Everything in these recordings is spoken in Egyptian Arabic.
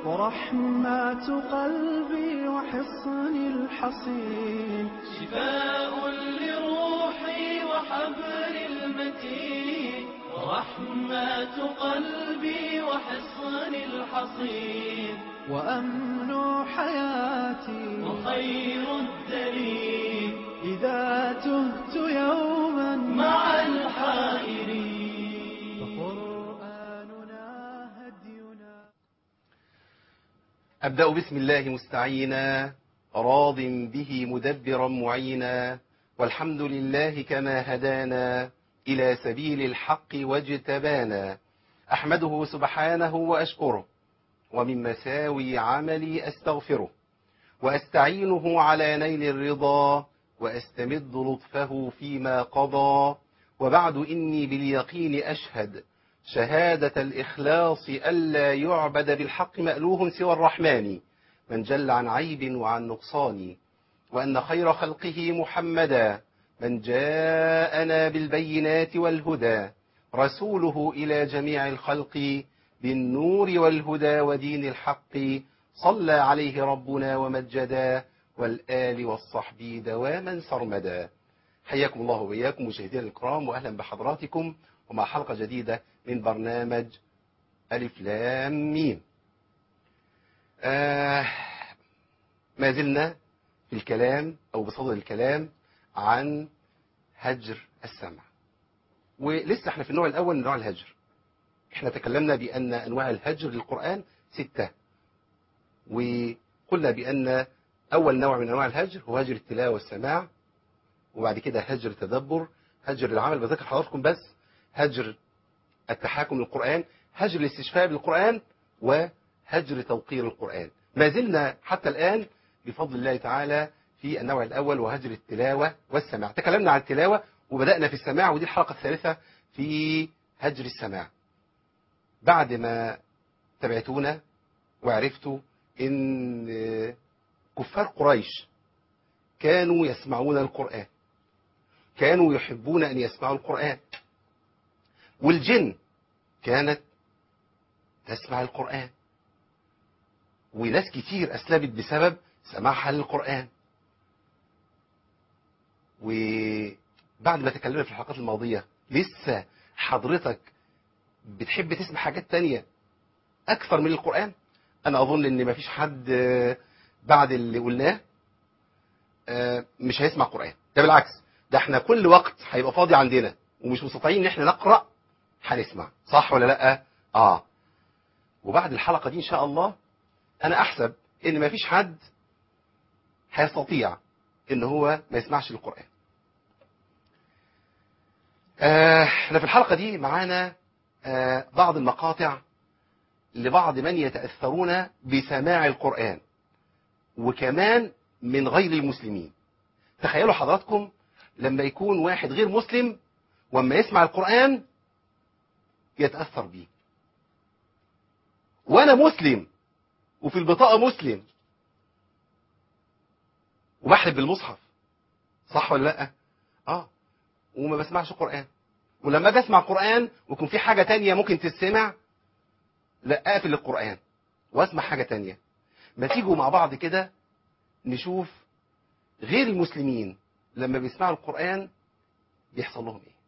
ورحمة قلبي وحصن الحصين شفاء لروحي وحبل المتين ورحمة قلبي وحصن الحصين وأمن حياتي وخير الدليل إذا تهت يوما مع الحائرين فقرآننا هدينا أبدأ بسم الله مستعينا راض به مدبرا معينا والحمد لله كما هدانا إلى سبيل الحق واجتبانا أحمده سبحانه وأشكره ومن مساوي عملي أستغفره وأستعينه على نيل الرضا وأستمد لطفه فيما قضى وبعد إني باليقين أشهد شهادة الإخلاص ألا يعبد بالحق مألوه سوى الرحمن من جل عن عيب وعن نقصان وأن خير خلقه محمدا من جاءنا بالبينات والهدى رسوله إلى جميع الخلق بالنور والهدى ودين الحق صلى عليه ربنا ومجدا والآل والصحب دواما سرمدا حياكم الله وإياكم مشاهدينا الكرام وأهلا بحضراتكم ومع حلقة جديدة من برنامج ألف لام ميم آه ما زلنا في الكلام أو بصدد الكلام عن هجر السمع ولسه احنا في النوع الأول من نوع الهجر احنا تكلمنا بأن أنواع الهجر للقرآن ستة وقلنا بأن أول نوع من أنواع الهجر هو هجر التلاوة والسماع وبعد كده هجر التدبر هجر العمل بذكر حضراتكم بس هجر التحاكم للقرآن هجر الاستشفاء بالقرآن وهجر توقير القرآن ما زلنا حتى الآن بفضل الله تعالى في النوع الأول وهجر التلاوة والسماع تكلمنا عن التلاوة وبدأنا في السماع ودي الحلقة الثالثة في هجر السماع بعد ما تبعتونا وعرفتوا ان كفار قريش كانوا يسمعون القرآن كانوا يحبون أن يسمعوا القرآن والجن كانت تسمع القرآن وناس كتير أسلمت بسبب سماعها للقرآن وبعد ما تكلمنا في الحلقات الماضية لسه حضرتك بتحب تسمع حاجات تانية أكثر من القرآن أنا أظن إن مفيش حد بعد اللي قلناه مش هيسمع قرآن ده بالعكس ده احنا كل وقت هيبقى فاضي عندنا ومش مستطيعين ان احنا نقرأ هنسمع صح ولا لا اه وبعد الحلقة دي ان شاء الله انا احسب ان مفيش حد هيستطيع ان هو ما يسمعش القرآن آه، احنا في الحلقة دي معانا آه، بعض المقاطع لبعض من يتأثرون بسماع القرآن وكمان من غير المسلمين تخيلوا حضراتكم لما يكون واحد غير مسلم وما يسمع القرآن يتأثر بيه وانا مسلم وفي البطاقة مسلم وبحلف بالمصحف صح ولا لا اه وما بسمعش قرآن ولما بسمع قرآن ويكون في حاجة تانية ممكن تسمع لا اقفل القرآن واسمع حاجة تانية ما تيجوا مع بعض كده نشوف غير المسلمين لما بيسمعوا القرآن بيحصل لهم ايه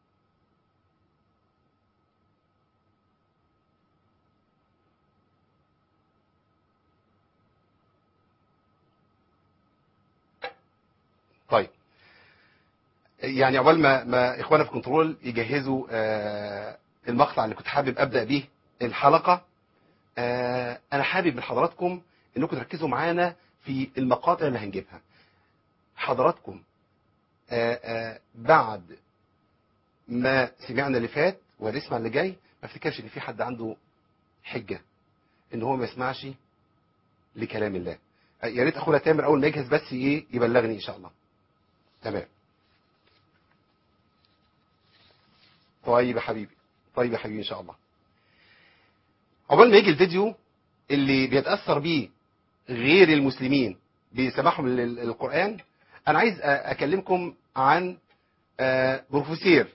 طيب يعني عقبال ما ما اخوانا في كنترول يجهزوا آه المقطع اللي كنت حابب ابدا بيه الحلقه آه انا حابب من حضراتكم انكم تركزوا معانا في المقاطع اللي هنجيبها حضراتكم آه آه بعد ما سمعنا اللي فات وهنسمع اللي جاي ما افتكرش ان في حد عنده حجه ان هو ما يسمعش لكلام الله آه يا ريت اخونا تامر اول ما يجهز بس ايه يبلغني ان شاء الله تمام طيب يا حبيبي طيب يا حبيبي ان شاء الله عقبال ما يجي الفيديو اللي بيتاثر بيه غير المسلمين بسماعهم للقران انا عايز اكلمكم عن بروفيسير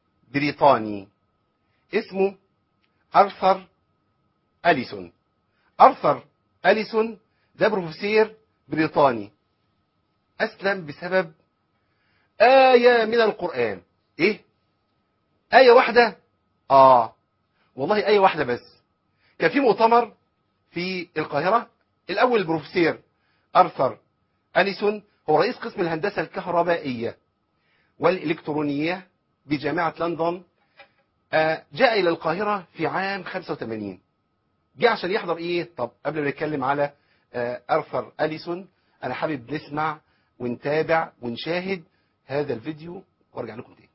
بريطاني اسمه ارثر اليسون أرثر أليسون ده بروفيسير بريطاني أسلم بسبب آية من القرآن إيه؟ آية واحدة؟ آه والله آية واحدة بس كان في مؤتمر في القاهرة الأول البروفيسير أرثر أليسون هو رئيس قسم الهندسة الكهربائية والإلكترونية بجامعة لندن آه، جاء إلى القاهرة في عام 85 جه عشان يحضر إيه طب قبل ما نتكلم على آه، أرثر أليسون أنا حابب نسمع ونتابع ونشاهد هذا الفيديو وارجع لكم تاني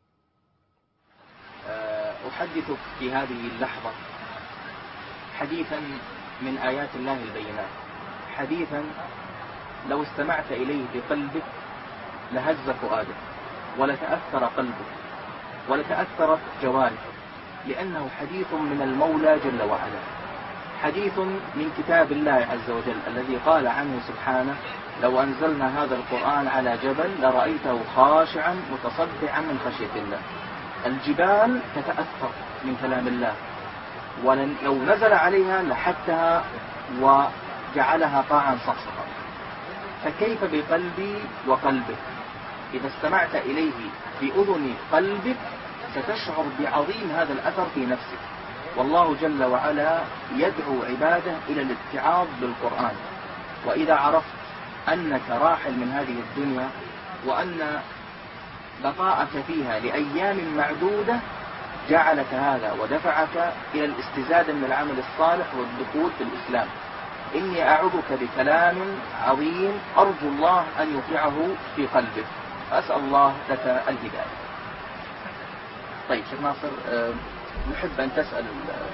آه، أحدثك في هذه اللحظة حديثا من آيات الله البينات حديثا لو استمعت إليه بقلبك لهز فؤادك ولتأثر قلبك ولتأثرت جوارحك لأنه حديث من المولى جل وعلا حديث من كتاب الله عز وجل الذي قال عنه سبحانه لو أنزلنا هذا القرآن على جبل لرأيته خاشعا متصدعا من خشية الله الجبال تتأثر من كلام الله ولو نزل عليها لحتها وجعلها قاعا صفصفا فكيف بقلبي وقلبك إذا استمعت إليه بأذن قلبك ستشعر بعظيم هذا الأثر في نفسك والله جل وعلا يدعو عباده إلى الاتعاظ بالقرآن وإذا عرفت أنك راحل من هذه الدنيا وأن بقاءك فيها لأيام معدودة جعلك هذا ودفعك إلى الاستزادة من العمل الصالح والدخول في الإسلام إني أعوذك بكلام عظيم أرجو الله أن يوقعه في قلبك أسأل الله لك الهداية طيب شيخ ناصر آه، نحب أن تسأل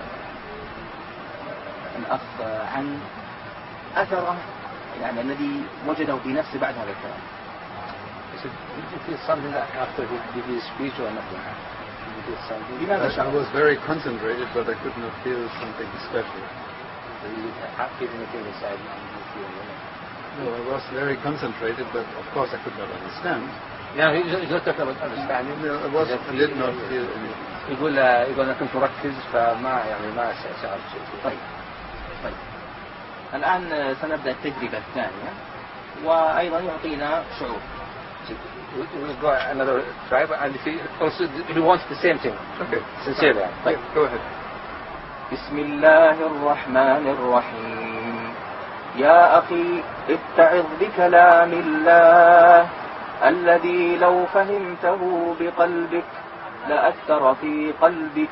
آه، الأخ عن أثره يعني الذي وجده في نفسه بعد هذا الكلام Is it, did you feel something after he did his speech or nothing? Did you feel something? لماذا I, I شعر؟ was very concentrated, but I could not feel something special. Did you have feeling anything inside you? Did you feel, you know? No, I was very concentrated, but of course I could not understand. Yeah, he's, he's not talking about understanding. No, I, was, He I did not feel- feel anything. يقول آه، يقول انا كنت مركز فما يعني ما شعرت شيء طيب طيب الآن سنبدأ التجربة الثانية وأيضا يعطينا شعور We will go another tribe and if he also he wants the same thing. Okay. Sincerely. يعني. طيب Go ahead. بسم الله الرحمن الرحيم يا أخي اتعظ بكلام الله الذي لو فهمته بقلبك لأثر في قلبك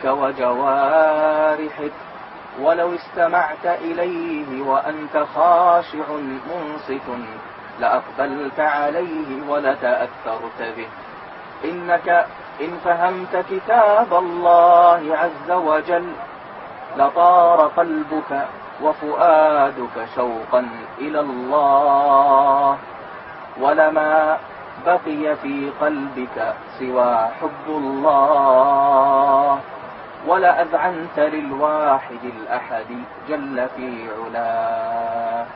وجوارحك ولو استمعت إليه وأنت خاشع منصت لأقبلت عليه ولتأثرت به إنك إن فهمت كتاب الله عز وجل لطار قلبك وفؤادك شوقا إلى الله ولما بقي في قلبك سوى حب الله ولأذعنت للواحد الأحد جل في علاه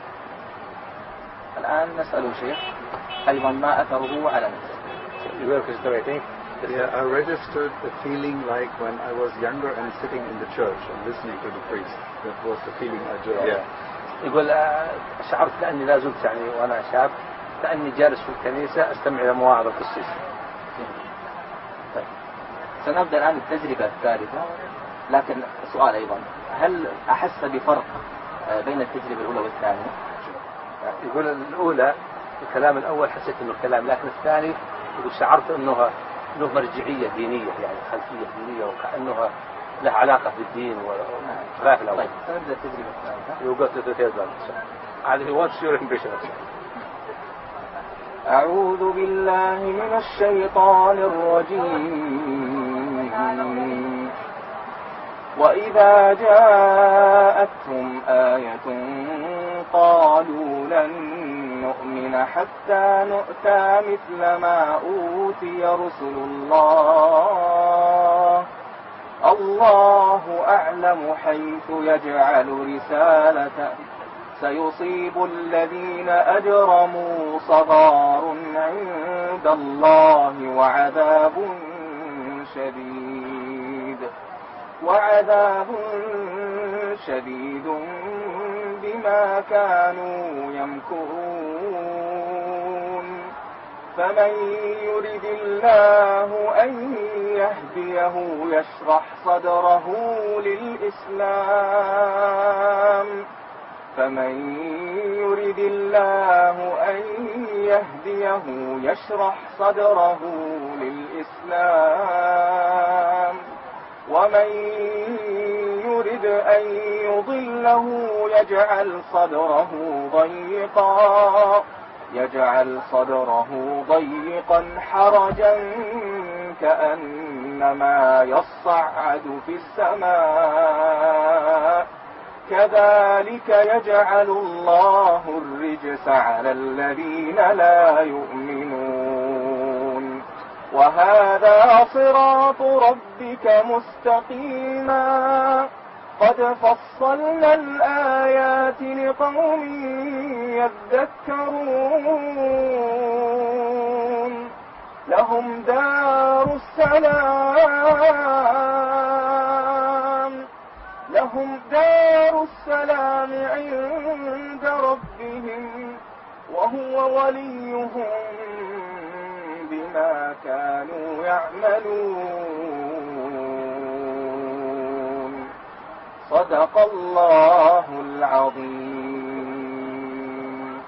الآن نسأل شيخ أيضا ما أثره على نفسه You will consider, I think. Yeah, I registered the feeling like when I was younger and sitting in the church and listening to the priest. That was the feeling I just Yeah. يقول آه، شعرت كأني لا زلت يعني وأنا شاب كأني جالس في الكنيسة أستمع إلى مواعظ القسيس. طيب سنبدأ الآن التجربة الثالثة لكن سؤال أيضا هل أحس بفرق آه، بين التجربة الأولى والثانية؟ يقول الأولى الكلام الأول حسيت إنه كلام لكن الثاني يقول شعرت إنه له مرجعية دينية يعني خلفية دينية وكأنه له علاقة بالدين وخلاف الأول. طيب سنبدأ التجربة الثالثة You go to the third one. And he wants your impression of it. أعوذ بالله من الشيطان الرجيم وإذا جاءتهم آية قالوا لن نؤمن حتى نؤتى مثل ما أوتي رسل الله الله أعلم حيث يجعل رسالته سيصيب الذين أجرموا صغار عند الله وعذاب شديد وعذاب شديد بما كانوا يمكرون فمن يرد الله أن يهديه يشرح صدره للإسلام فمن يرد الله أن يهديه يشرح صدره للإسلام ومن يرد أن يضله يجعل صدره ضيقا يجعل صدره ضيقا حرجا كأنما يصعد في السماء كذلك يجعل الله الرجس على الذين لا يؤمنون وهذا صراط ربك مستقيما قد فصلنا الآيات لقوم يذكرون لهم دار السلام لهم دار السلام عند ربهم وهو وليهم بما كانوا يعملون صدق الله العظيم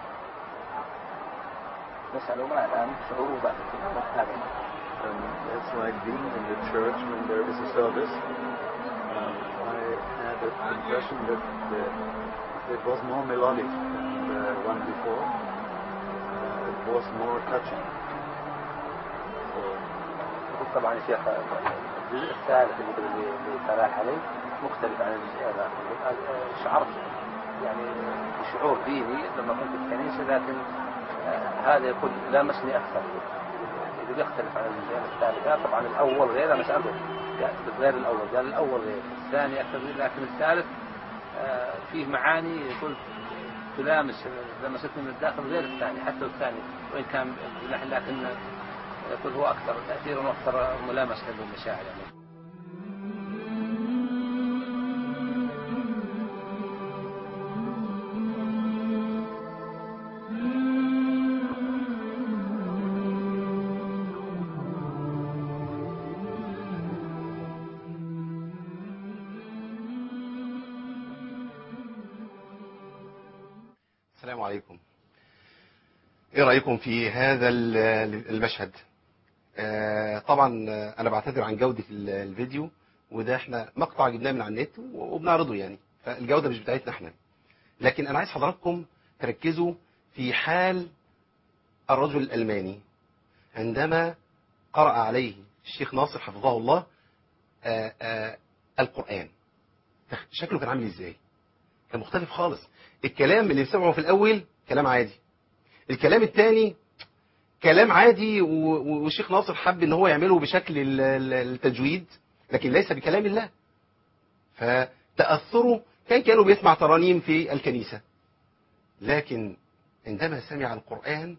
نسأل ما الآن شعوره بعد كده هذا Um, it's like being in the church when there is a service. Um, I had the impression that the, it was more melodic than the one before. Uh, it was more touching. So, يقول طبعا يا شيخ الجزء الثالث اللي اللي تلاح عليه مختلف عن الجزء هذا شعرت يعني شعور ديني لما كنت في الكنيسه لكن آه، هذا يكون لامسني اكثر اللي بيختلف عن الجزء الثالث لا طبعا الاول غير انا سالته قال غير الاول قال الاول غير الثاني اكثر غير لكن الثالث آه، فيه معاني يقول تلامس لمستني من الداخل غير الثاني حتى الثاني وان كان بلحن لكن يقول هو اكثر تاثيرا واكثر ملامسه للمشاعر يعني. السلام عليكم ايه رأيكم في هذا ال- المشهد آه، طبعا آه، انا بعتذر عن جودة ال- الفيديو وده احنا مقطع جبناه من على النت وبنعرضه يعني فالجودة مش بتاعتنا احنا لكن انا عايز حضراتكم تركزوا في حال الرجل الألماني عندما قرأ عليه الشيخ ناصر حفظه الله آه، آه، القرآن شكله كان عامل ازاي كان مختلف خالص الكلام اللي سمعه في الأول كلام عادي الكلام الثاني كلام عادي و- و- والشيخ ناصر حب ان هو يعمله بشكل ال- ال- التجويد لكن ليس بكلام الله فتأثره كان كانوا بيسمع ترانيم في الكنيسة لكن عندما سمع القرآن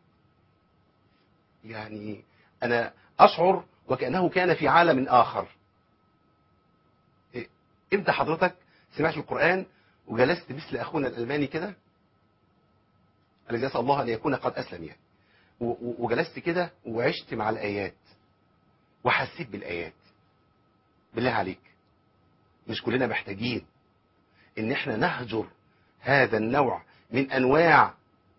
يعني أنا أشعر وكأنه كان في عالم آخر إيه، امتى حضرتك سمعت القرآن وجلست مثل أخونا الألماني كده الذي أسأل الله أن يكون قد أسلم يعني و- و- وجلست كده وعشت مع الآيات وحسيت بالآيات بالله عليك مش كلنا محتاجين ان احنا نهجر هذا النوع من انواع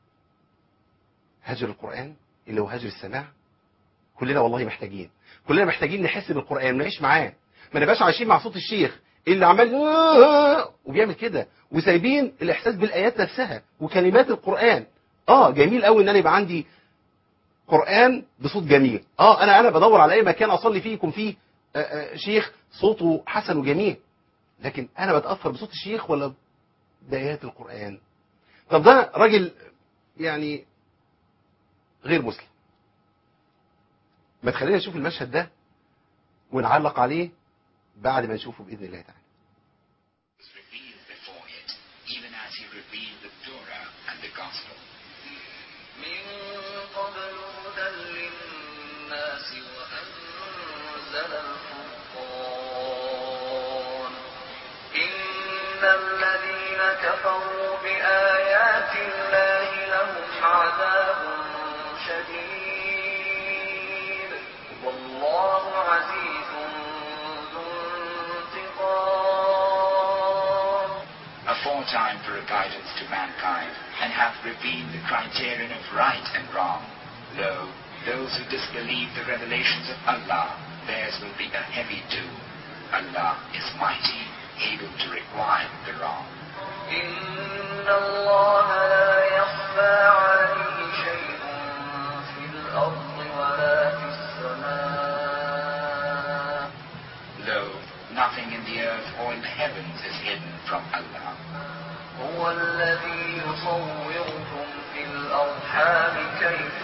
هجر القرآن اللي هو هجر السماع كلنا والله محتاجين كلنا محتاجين نحس بالقرآن ونعيش معاه ما نبقاش عايشين مع صوت الشيخ اللي عمال وبيعمل كده وسايبين الاحساس بالايات نفسها وكلمات القرآن اه جميل قوي ان انا يبقى عندي قرآن بصوت جميل اه انا انا بدور على اي مكان اصلي فيه يكون فيه آه، آه، شيخ صوته حسن وجميل لكن انا بتاثر بصوت الشيخ ولا بايات القران طب ده راجل يعني غير مسلم ما تخلينا نشوف المشهد ده ونعلق عليه بعد ما نشوفه باذن الله تعالى was revealed before it, even as he revealed the Torah and the Gospel. من قبل هدى للناس وأنزل الفرقان إن الذين كفروا عذاب شديد والله عزيز ذو انتقام aforetime for a guidance to mankind, and hath revealed the criterion of right and wrong. Lo, those who disbelieve the revelations of Allah, theirs will be a heavy doom. Allah is mighty, able to require the wrong. إن الله لا يخفى عليه شيء في الأرض ولا في السماء Lo, nothing in the earth or in the heavens is hidden from Allah. هو الذي يصوركم في الأرحام كيف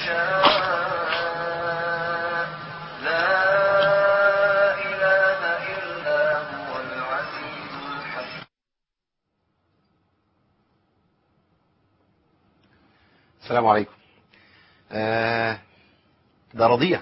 يشاء لا إله إلا هو العزيز الحكيم السلام عليكم آه ده رضيع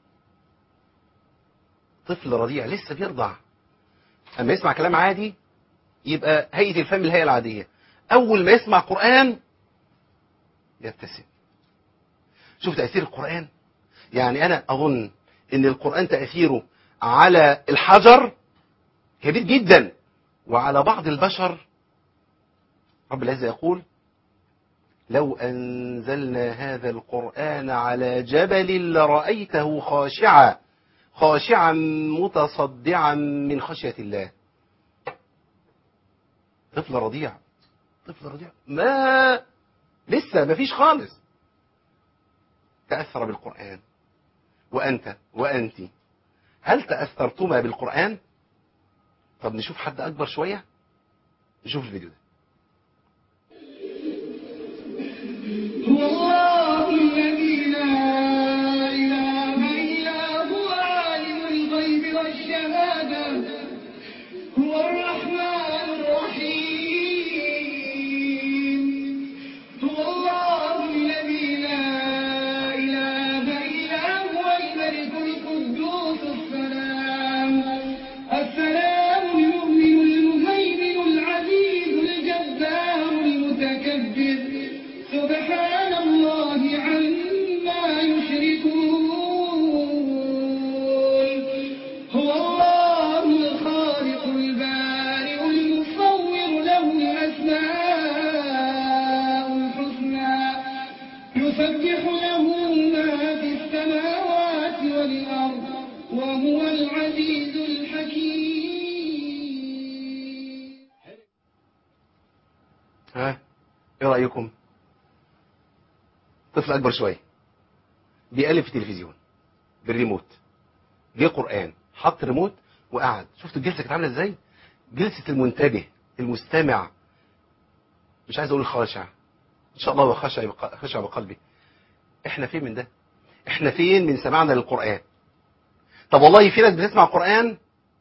طفل رضيع لسه بيرضع اما يسمع كلام عادي يبقى هيئة الفم الهيئة العادية اول ما يسمع قرآن يبتسم شوف تأثير القرآن يعني انا اظن ان القرآن تأثيره على الحجر كبير جدا وعلى بعض البشر رب العزة يقول لو أنزلنا هذا القرآن على جبل لرأيته خاشعا خاشعا متصدعا من خشية الله طفل رضيع طفل رضيع ما لسه ما فيش خالص تأثر بالقرآن وأنت وأنت هل تأثرتما بالقرآن طب نشوف حد أكبر شوية نشوف الفيديو ده هو الله الذي لا إله إلا هو عالم الغيب والشهادة هو الرحمن الرحيم هو الله الذي لا إله إلا هو الملك القدوس السلام السلام المؤمن المهيمن العزيز الجبار المتكبر سبحان الله عما يشركون هو الله الخالق البارئ المصور له الأسماء الحسنى يسبح له ما في السماوات والأرض وهو العزيز الحكيم ها ايه رأيكم طفل اكبر شوية بيقلب في التلفزيون بالريموت جه قرآن حط ريموت وقعد شفتوا الجلسة كانت عاملة ازاي جلسة المنتبه المستمع مش عايز اقول الخاشع ان شاء الله هو خشع بق- خشع بقلبي احنا فين من ده احنا فين من سماعنا للقرآن طب والله في ناس بتسمع قرآن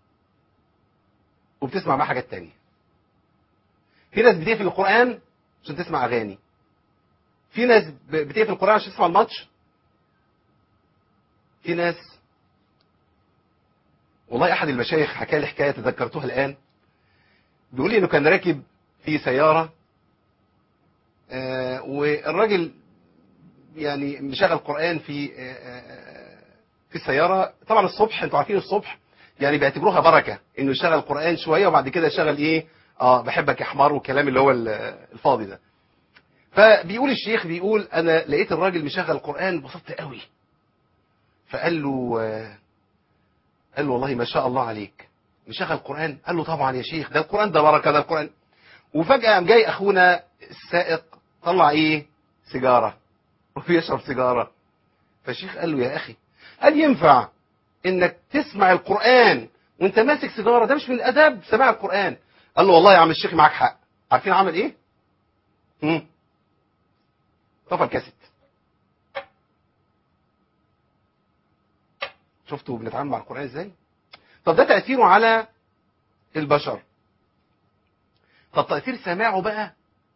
وبتسمع معاه حاجات تانية في ناس بتقفل القرآن عشان تسمع أغاني في ناس ب- بتقفل القرآن عشان تسمع الماتش في ناس والله أحد المشايخ حكى لي حكاية تذكرتها الآن بيقول لي إنه كان راكب في سيارة آه، والراجل يعني مشغل قرآن في آه، آه، في السيارة طبعا الصبح انتوا عارفين الصبح يعني بيعتبروها بركة انه يشغل قرآن شوية وبعد كده يشغل ايه اه بحبك يا حمار والكلام اللي هو ال- الفاضي ده فبيقول الشيخ بيقول انا لقيت الراجل مشغل قرآن انبسطت قوي فقال له آه، قال له والله ما شاء الله عليك مشغل قرآن قال له طبعا يا شيخ ده القرآن ده بركة ده القرآن وفجأة قام جاي اخونا السائق طلع ايه سيجارة وبيشرب سيجارة فالشيخ قال له يا اخي هل ينفع انك تسمع القرآن وانت ماسك سيجارة ده مش من الاداب سماع القرآن قال له والله يا عم الشيخ معاك حق عارفين عمل ايه هم طفى الكاسيت شفتوا بنتعامل مع القرآن ازاي طب ده تأثيره على البشر طب تأثير سماعه بقى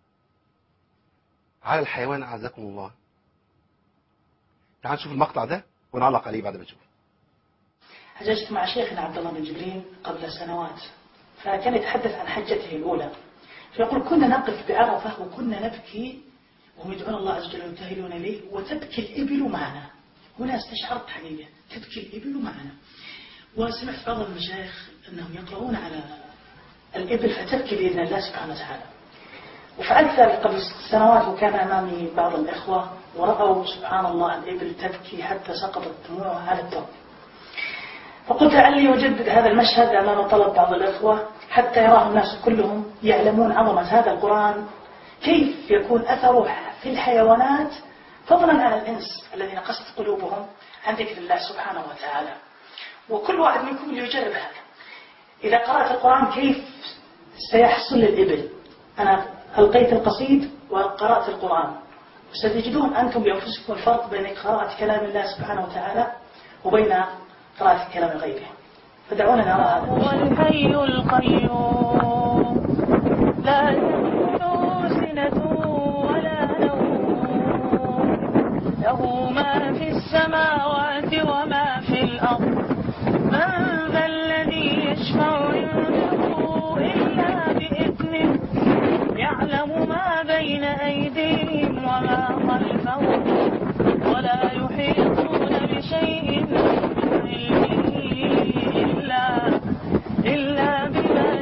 على الحيوان أعزكم الله تعال نشوف المقطع ده ونعلق عليه بعد ما نشوف حججت مع شيخنا عبد الله بن جبرين قبل سنوات فكان يتحدث عن حجته الأولى فيقول كنا نقف بعرفة وكنا نبكي وهم يدعون الله عز وجل ويبتهلون إليه وتبكي الإبل معنا هنا استشعرت حقيقة تبكي الإبل معنا وسمعت بعض المشايخ أنهم يقرؤون على الإبل فتبكي بإذن الله سبحانه وتعالى وفعلت ذلك قبل ست سنوات وكان أمامي بعض الإخوة ورأوا سبحان الله الإبل تبكي حتى سقطت دموعها على التراب فقلت لعلي أجدد هذا المشهد أمام طلب بعض الإخوة حتى يراه الناس كلهم يعلمون عظمة هذا القرآن كيف يكون أثره في الحيوانات فضلا عن الإنس الذين قست قلوبهم عن ذكر الله سبحانه وتعالى وكل واحد منكم ليجرب هذا إذا قرأت القرآن كيف سيحصل للإبل أنا ألقيت القصيد وقرأت القرآن وستجدون أنتم بأنفسكم الفرق بين قراءة كلام الله سبحانه وتعالى وبين قراءة كلام غيره فدعونا نرى هذا هو الحي القيوم لا تأخذه سنة ولا نوم له ما في السماوات وما في الأرض من ذا الذي يشفع عنده إلا بإذنه يعلم ما بين أيديهم وما خلفهم ولا يحيطون بشيء من علمه إلا إلا بما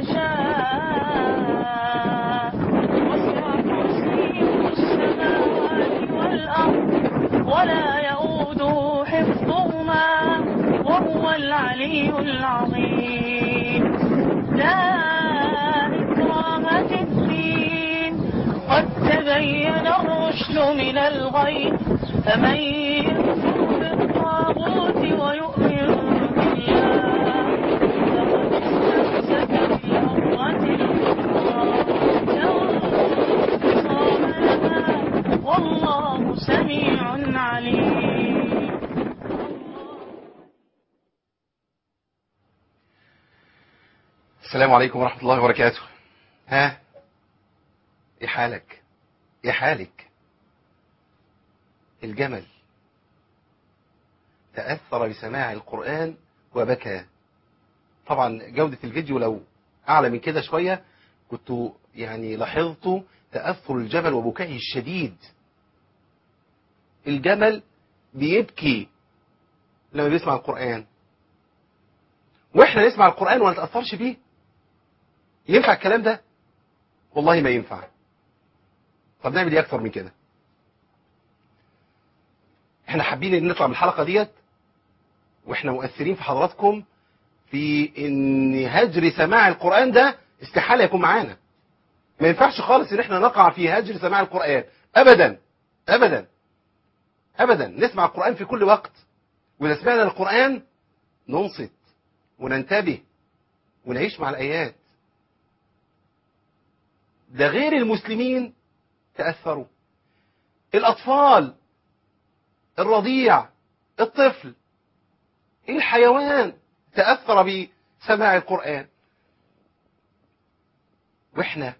شاء وسع كرسيه السماوات والأرض ولا يؤوده حفظهما وهو العلي العظيم لا إكراه في الدين قد تبين الرشد من الغي فمن يكفر بالطاغوت ويؤمن بالله فقد استمسك بالعروة الوثقى لا انفصام لها والله سميع عليم السلام عليكم ورحمة الله وبركاته ها ايه حالك ايه حالك الجمل تأثر بسماع القرآن وبكى طبعا جودة الفيديو لو أعلى من كده شوية كنت يعني لاحظت تأثر الجمل وبكائه الشديد الجمل بيبكي لما بيسمع القرآن واحنا نسمع القرآن وما نتأثرش بيه ينفع الكلام ده والله ما ينفع طب نعمل ايه اكتر من كده احنا حابين ان نطلع من الحلقة ديت واحنا مؤثرين في حضراتكم في ان هجر سماع القرآن ده استحالة يكون معانا ما ينفعش خالص ان احنا نقع في هجر سماع القرآن ابدا ابدا ابدا نسمع القرآن في كل وقت واذا سمعنا القرآن ننصت وننتبه ونعيش مع الآيات ده غير المسلمين تأثروا الأطفال الرضيع الطفل الحيوان تأثر بسماع القرآن وإحنا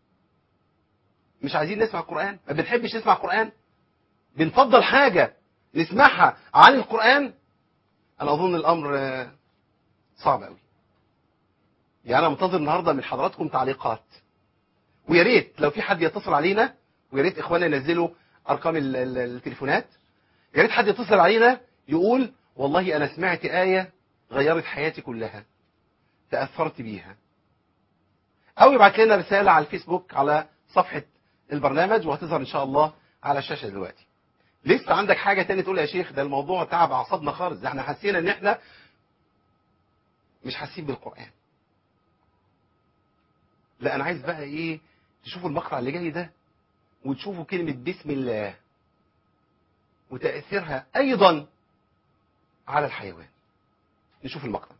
مش عايزين نسمع القرآن ما بنحبش نسمع القرآن بنفضل حاجة نسمعها عن القرآن أنا أظن الأمر آه، صعب قوي يعني أنا منتظر النهاردة من حضراتكم تعليقات ويا ريت لو في حد يتصل علينا ويا ريت إخواننا ينزلوا أرقام ال- ال- التليفونات يا ريت حد يتصل علينا يقول والله أنا سمعت آية غيرت حياتي كلها تأثرت بيها أو يبعت لنا رسالة على الفيسبوك على صفحة البرنامج وهتظهر إن شاء الله على الشاشة دلوقتي لسه عندك حاجة تاني تقول يا شيخ ده الموضوع تعب أعصابنا خالص ده احنا حسينا إن احنا مش حاسين بالقرآن لا أنا عايز بقى إيه تشوفوا المقطع اللي جاي ده وتشوفوا كلمة بسم الله وتأثيرها أيضا على الحيوان نشوف المقطع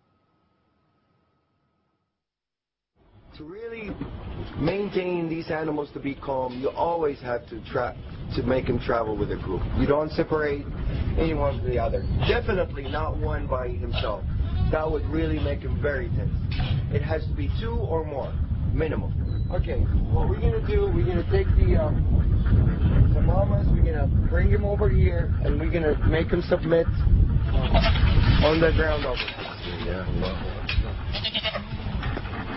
To really maintain these animals to be calm, you always have to tra- to make them travel with a group. You don't separate anyone from the other. Definitely not one by himself. That would really make him very tense. It has to be two or more, minimum. Okay, what we're gonna do, we're gonna take the uh, the mamas, we're gonna bring him over here, and we're gonna make him submit uh, on the ground over.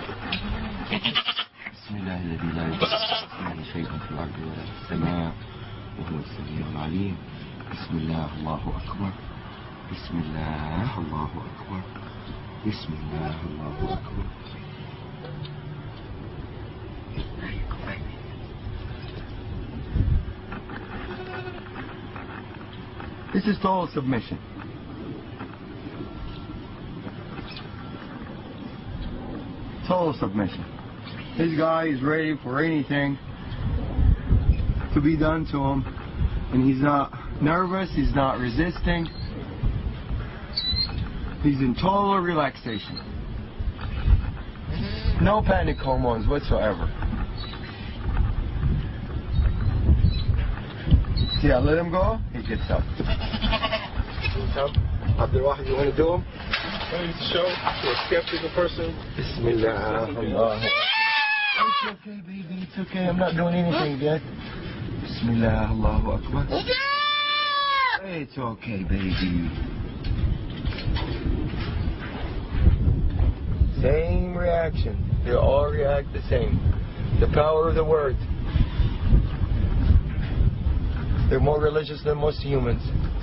بسم الله الذي لا يضر معه شيء في الأرض ولا في السماء وهو السميع العليم بسم الله الله أكبر بسم الله الله أكبر بسم الله الله أكبر This is total submission. Total submission. This guy is ready for anything to be done to him, and he's not nervous, he's not resisting. He's in total relaxation. No panic hormones whatsoever. See, I let him go, he gets up. Gets up. Abdul Wahid, you want to do him? Ready to show to a skeptical person? Bismillah. Allah. It's okay, baby. It's okay. I'm not doing anything yet. Bismillah. Allahu Akbar. It's okay, baby. Same reaction. They all react the same. The power of the word. They're more religious than most humans.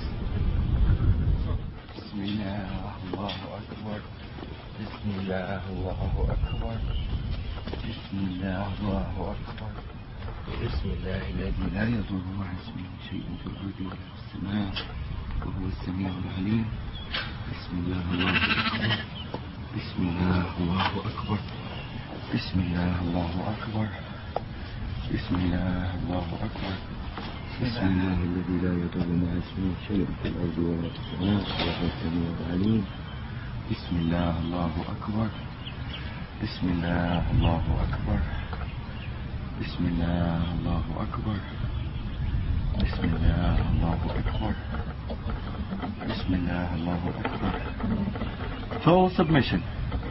Bismillah, Allahu Akbar. Bismillah, Allahu Akbar. Bismillah, Allahu Akbar. بسم الله الذي لا يضر مع اسمه شيء في الأرض ولا في السماء وهو السميع العليم بسم الله الله أكبر بسم الله الله أكبر بسم الله الله أكبر بسم الله الله أكبر بسم الله الذي لا يضر مع اسمه شيء في الأرض ولا في السماء وهو السميع العليم بسم الله الله أكبر بسم الله الله أكبر بسم الله الله أكبر بسم الله الله أكبر بسم الله الله أكبر Total submission.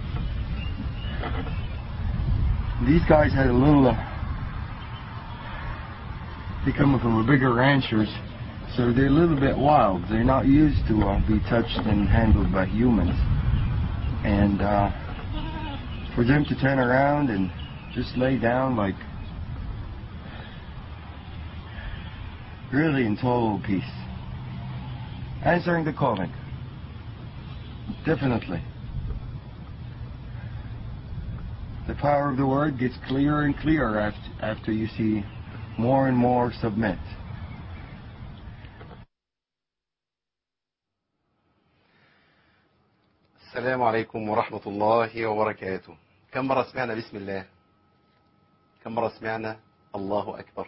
These guys had a little, uh, they coming from a bigger ranchers, so they're a little bit wild. They're not used to uh, be touched and handled by humans. And uh, for them to turn around and just lay down like really in total peace. Answering the calling. Definitely. The power of the word gets clearer and clearer after, after you see more and more submit. السلام عليكم ورحمة الله وبركاته كم مرة سمعنا بسم الله كم مرة سمعنا الله أكبر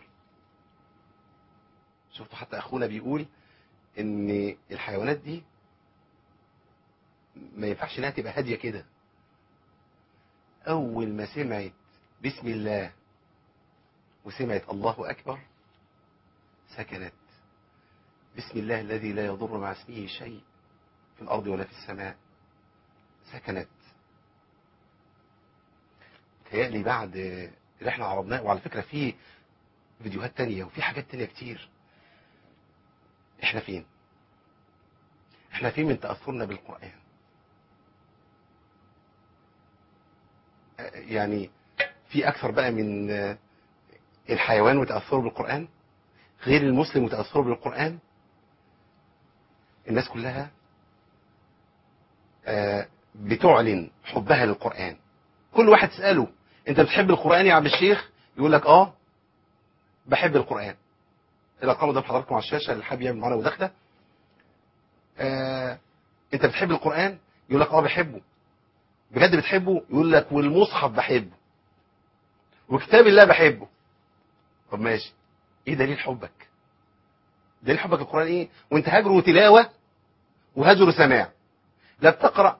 شفتوا حتى أخونا بيقول إن الحيوانات دي ما ينفعش إنها تبقى هادية كده أول ما سمعت بسم الله وسمعت الله أكبر سكنت بسم الله الذي لا يضر مع اسمه شيء في الأرض ولا في السماء سكنت تهيألي بعد اللي احنا عرضناه وعلى فكرة في فيديوهات تانية وفي حاجات تانية كتير احنا فين احنا فين من تأثرنا بالقرآن يعني في أكثر بقى من الحيوان وتأثره بالقرآن غير المسلم وتأثره بالقرآن الناس كلها بتعلن حبها للقرآن كل واحد تسأله انت بتحب القرآن يا عبد الشيخ يقول لك اه بحب القرآن الارقام قدام حضراتكم على الشاشة اللي حابب يعمل معانا مداخلة آه انت بتحب القرآن يقول لك اه بحبه بجد بتحبه يقول لك والمصحف بحبه وكتاب الله بحبه طب ماشي ايه دليل حبك دليل حبك القرآن ايه وانت هجره تلاوة وهجره سماع لا بتقرأ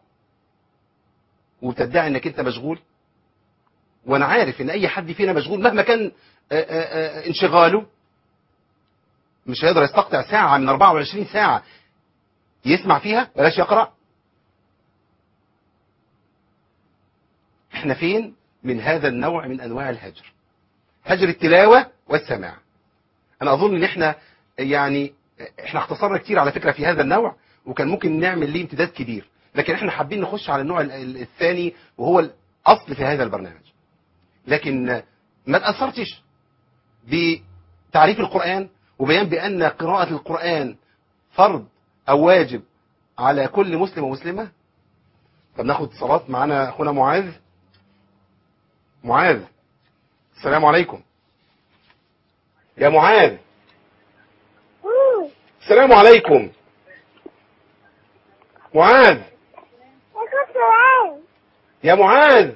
وتدعي انك انت مشغول وانا عارف ان اي حد فينا مشغول مهما كان آآ آآ انشغاله مش هيقدر يستقطع ساعة من 24 ساعة يسمع فيها بلاش يقرأ احنا فين من هذا النوع من انواع الهجر هجر التلاوة والسماع انا اظن ان احنا يعني احنا اختصرنا كتير على فكرة في هذا النوع وكان ممكن نعمل ليه امتداد كبير لكن احنا حابين نخش على النوع الثاني وهو الاصل في هذا البرنامج لكن ما تأثرتش بتعريف القرآن وبيان بأن قراءة القرآن فرض أو واجب على كل مسلم ومسلمة طب ناخد اتصالات معانا أخونا معاذ معاذ السلام عليكم يا معاذ السلام عليكم معاذ يا معاذ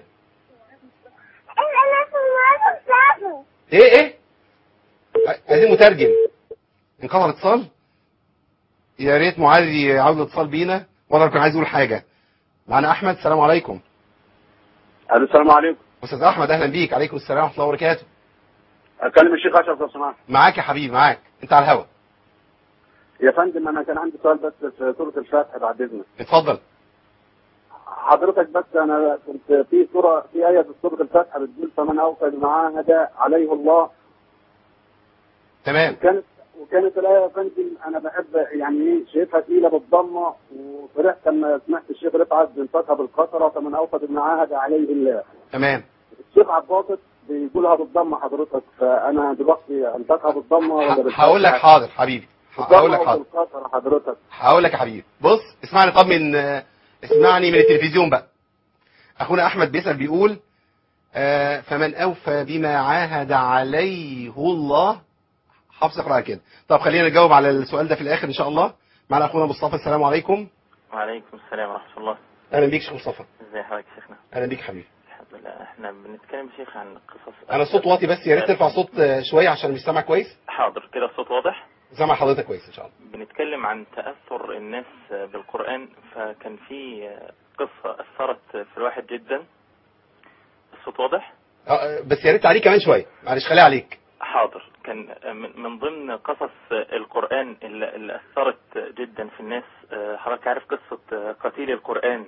ايه ايه عايزين مترجم انقطع الاتصال يا ريت معاذ يعود الاتصال بينا وانا كان عايز اقول حاجه معانا احمد السلام عليكم الو السلام عليكم استاذ احمد اهلا بيك عليكم السلام ورحمه الله وبركاته اكلم الشيخ اشرف لو سمحت معاك يا حبيبي معاك انت على الهوا يا فندم انا كان عندي سؤال بس في سوره الفاتحه بعد اذنك اتفضل حضرتك بس انا كنت في سوره في ايه في سوره الفاتحه بتقول فمن اوفى بما عاهد عليه الله تمام كانت وكانت الايه يا فندم انا بحب يعني ايه شايفها تقيله بالضمه وفرحت لما سمعت الشيخ رفعت بينطقها بالكسره فمن اوفى بما عاهد عليه الله تمام الشيخ عباطط بيقولها بالضمه حضرتك فانا دلوقتي انطقها بالضمه ولا بالفتحة؟ هقول لك حاضر حبيبي هقول لك حاضر بالكسره حضرتك هقول لك يا حبيبي بص اسمعني طب من اسمعني من التلفزيون بقى اخونا احمد بيسال بيقول آه، فمن اوفى بما عاهد عليه الله حفظ اقرا كده طب خلينا نجاوب على السؤال ده في الاخر ان شاء الله معنا اخونا مصطفى السلام عليكم وعليكم السلام ورحمة الله اهلا بيك شيخ مصطفى ازي حضرتك يا شيخنا اهلا بيك حبيبي الحمد لله احنا بنتكلم يا شيخ عن قصص انا الصوت واطي بس يا ريت ترفع صوت آه، شويه عشان مش سامع كويس حاضر كده الصوت واضح سامع حضرتك كويس ان شاء الله بنتكلم عن تأثر الناس بالقرآن فكان في قصة أثرت في الواحد جدا الصوت واضح آه، بس يا ريت عليك كمان شويه معلش خليها عليك حاضر كان من من ضمن قصص القرآن اللي اللي أثرت جدا في الناس آه، حضرتك عارف قصة قتيل القرآن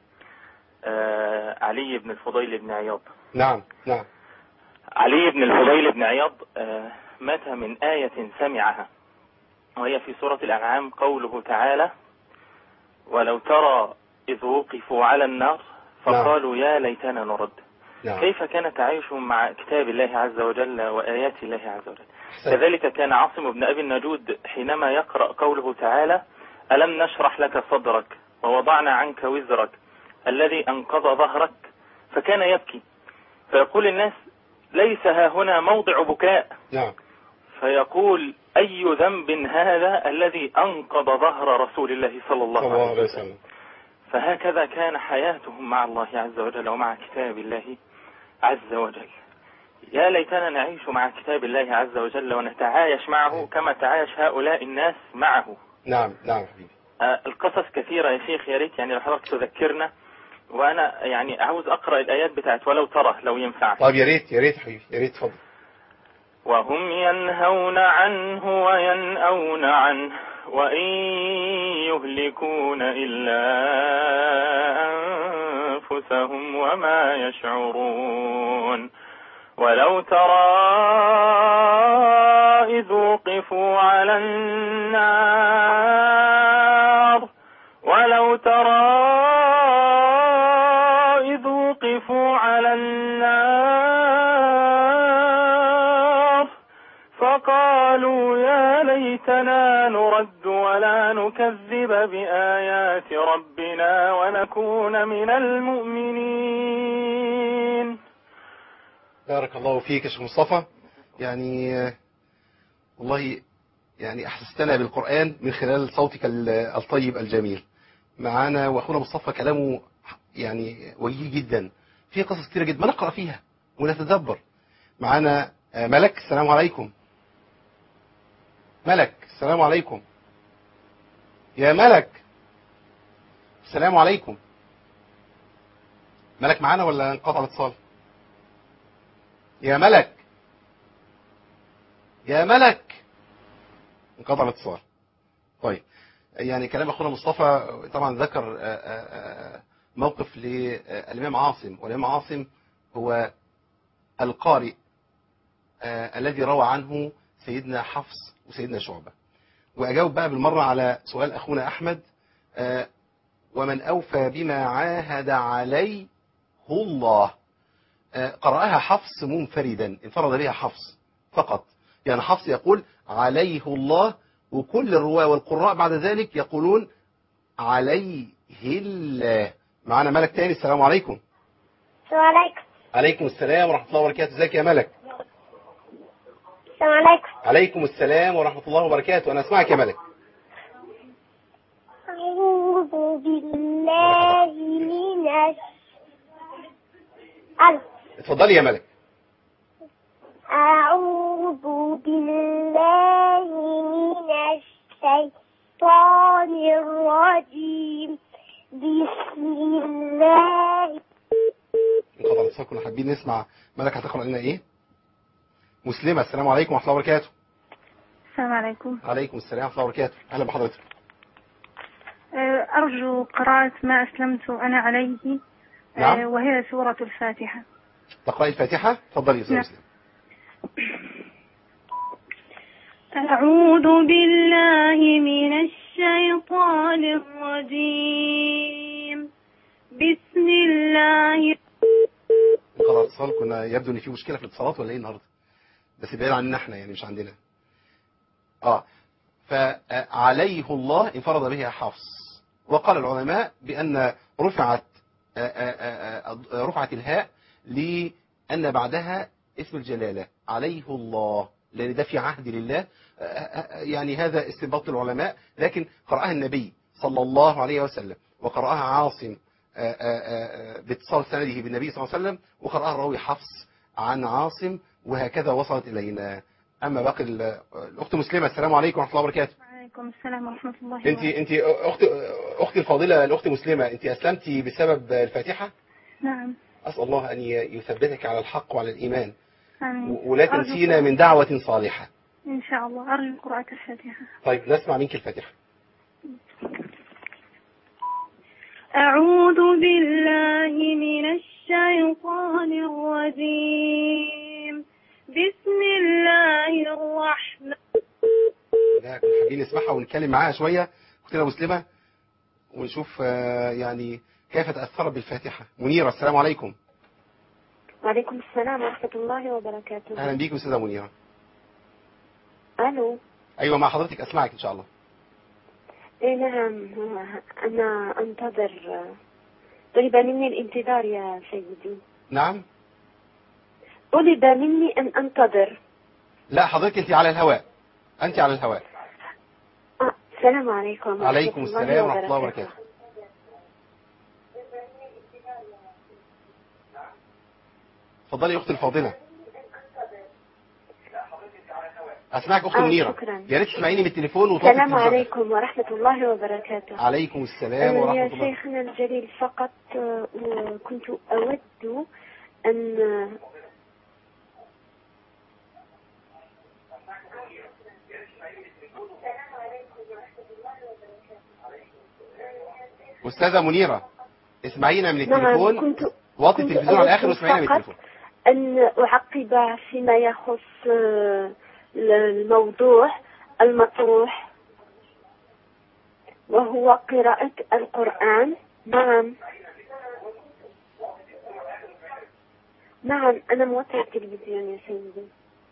آه، علي بن الفضيل بن عياض نعم نعم علي بن الفضيل بن عياض آه، مات من آية سمعها وهي في سورة الأنعام قوله تعالى ولو ترى إذ وقفوا على النار فقالوا يا ليتنا نرد نعم كيف كان تعايشهم مع كتاب الله عز وجل وآيات الله عز وجل أحسنت. كذلك كان عاصم بن أبي النجود حينما يقرأ قوله تعالى ألم نشرح لك صدرك ووضعنا عنك وزرك الذي أنقض ظهرك فكان يبكي فيقول الناس ليس ها هنا موضع بكاء نعم فيقول أي ذنب هذا الذي أنقض ظهر رسول الله صلى الله صلى الله عليه عليه وسلم وسلم فهكذا كان حياتهم مع الله عز وجل ومع كتاب الله عز وجل يا ليتنا نعيش مع كتاب الله عز وجل ونتعايش معه كما تعايش هؤلاء الناس معه نعم نعم حبيبي آه، القصص كثيرة يا شيخ يا ريت يعني لو حضرتك تذكرنا وأنا يعني عاوز أقرأ الآيات بتاعت ولو ترى لو ينفع طب يا ريت يا ريت حبيبي يا ريت اتفضل وهم ينهون عنه وينأون عنه وإن يهلكون إلا أنفسهم وما يشعرون ولو ترى إذ وقفوا على النار ولو ترى إذ وقفوا على النار فقالوا يا ليتنا نرد ولا نكذب بآيات ربنا ونكون من المؤمنين بارك الله فيك يا شيخ مصطفى يعني آه، والله يعني احسستنا بالقرآن من خلال صوتك ال- الطيب الجميل معانا واخونا مصطفى كلامه يعني وجيه جدا في قصص كتيرة جدا ما نقرأ فيها ونتدبر معانا آه، ملك السلام عليكم ملك السلام عليكم يا ملك السلام عليكم ملك معانا ولا انقطع الاتصال يا ملك يا ملك انقطع الاتصال طيب يعني كلام اخونا مصطفى طبعا ذكر آه، آه، آه، موقف للامام عاصم والامام عاصم هو القارئ آه، الذي روى عنه سيدنا حفص وسيدنا شعبة واجاوب بقى بالمره على سؤال اخونا احمد آه، ومن اوفى بما عاهد عليه الله آه، قرأها حفص منفردا انفرد بها حفص فقط يعني حفص يقول عليه الله وكل الرواة والقراء بعد ذلك يقولون عليه الله معنا ملك تاني السلام عليكم السلام عليكم عليكم السلام ورحمة الله وبركاته ازيك يا ملك السلام عليكم عليكم السلام ورحمة الله وبركاته أنا أسمعك يا ملك أعوذ بالله من الش... ألف. اتفضلي يا ملك أعوذ بالله من الشيطان الرجيم بسم الله انقطع الاتصال كنا حابين نسمع ملك هتقرأ لنا ايه مسلمة السلام عليكم ورحمة الله وبركاته السلام عليكم عليكم السلام ورحمة الله وبركاته أهلا بحضرتك آه، أرجو قراءة ما أسلمت أنا عليه آه، نعم. وهي سورة الفاتحة تقرأي الفاتحة اتفضلي يا أستاذ نعم. مسلم أعوذ بالله من الشيطان الرجيم بسم الله انقطع الاتصال كنا يبدو ان في مشكلة في الاتصالات ولا ايه النهارده بس بعيد عننا احنا يعني مش عندنا اه فعليه الله انفرد به حفص وقال العلماء بأن رفعت آه، آه، آه، آه، رفعت الهاء لأن بعدها اسم الجلالة عليه الله لأن ده في عهد لله آه، آه، يعني هذا استنباط العلماء لكن قرأها النبي صلى الله عليه وسلم وقرأها عاصم آه، آه، آه، باتصال سنده بالنبي صلى الله عليه وسلم وقرأها الراوي حفص عن عاصم وهكذا وصلت إلينا أما باقي ال- الأخت مسلمة السلام عليكم ورحمة الله وبركاته وعليكم السلام ورحمة الله انت وبركاته انت اخت اختي الفاضله الاخت مسلمه انت اسلمتي بسبب الفاتحه نعم اسال الله ان يثبتك على الحق وعلى الايمان آمين و- ولا أرجو تنسينا قراءة- من دعوه صالحه إن شاء الله أرجو قراءة الفاتحة طيب نسمع منك الفاتحه أعوذ بالله من الشيطان الرجيم بسم الله الرحمن لا كنا حابين نسمعها ونتكلم معاها شويه اختنا مسلمه ونشوف آه، يعني كيف تاثرت بالفاتحه منيره السلام عليكم وعليكم السلام ورحمة الله وبركاته اهلا بيك استاذه منيره ألو ايوه مع حضرتك اسمعك ان شاء الله إيه نعم أنا أنتظر طلب مني الانتظار يا سيدي نعم طلب مني أن أنتظر لا حضرتك انت على الهواء انت على الهواء آه، السلام عليكم ورحمة عليكم الله السلام ورحمه الله وبركاته اتفضلي يا اختي الفاضله اسمعك اخت آه، منيره شكراً. يا ريت تسمعيني بالتليفون وتوطي السلام التلفزيون. عليكم ورحمة الله وبركاته عليكم السلام آه، ورحمه يا الله شيخنا الجليل فقط آه، كنت أود أن استاذه منيره اسمعينا من نعم التليفون كنت وطي كنت التلفزيون على الاخر أود واسمعينا من فقط التليفون أن أعقب فيما يخص آه، الموضوع المطروح وهو قراءة القرآن نعم نعم أنا موطئ التلفزيون يا سيدي